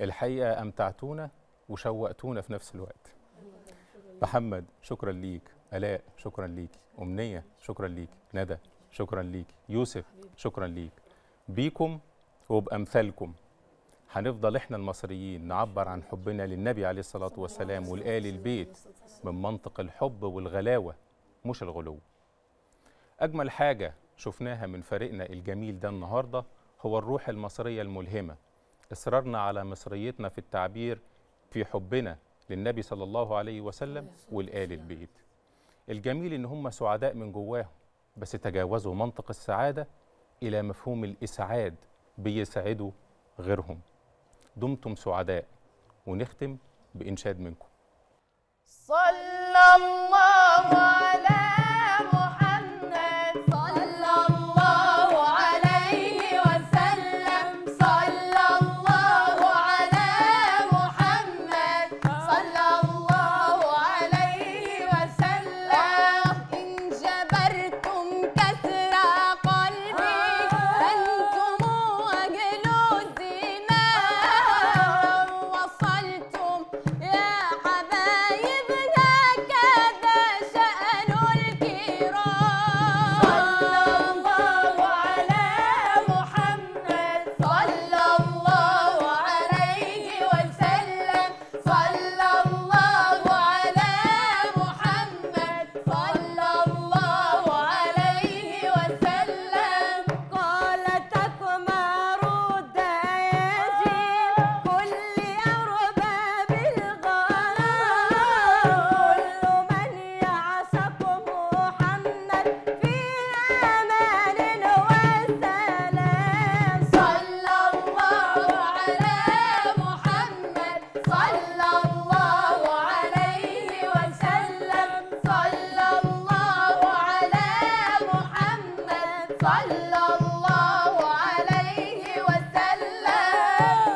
الحقيقة أمتعتونا وشوقتونا في نفس الوقت محمد شكرا ليك آلاء شكرا ليك أمنية شكرا ليك ندى شكرا ليك يوسف شكرا ليك بيكم وبأمثالكم هنفضل احنا المصريين نعبر عن حبنا للنبي عليه الصلاة والسلام والآل البيت من منطق الحب والغلاوة مش الغلو أجمل حاجة شفناها من فريقنا الجميل ده النهاردة هو الروح المصرية الملهمة إصرارنا على مصريتنا في التعبير في حبنا للنبي صلى الله عليه وسلم والآل البيت الجميل إن هم سعداء من جواهم بس تجاوزوا منطق السعادة إلى مفهوم الإسعاد بيسعدوا غيرهم دمتم سعداء ونختم بإنشاد منكم صلى الله على محمد صلى الله عليه وسلم صلى الله على محمد صلى الله عليه وسلم إن جبرتم كسر قلبي أنتم أجل الزمان وصلتم يا حبايبنا كذا شأن الكرام صلى الله على محمد صلى الله عليه وسلم صلى الله على محمد صلى الله عليه وسلم قال تكمر الدياجين كل أرباب الغرام كل من يعشق محمد في أمان وسلام صلى الله على محمد صلى الله عليه وسلم صلى الله على محمد صلى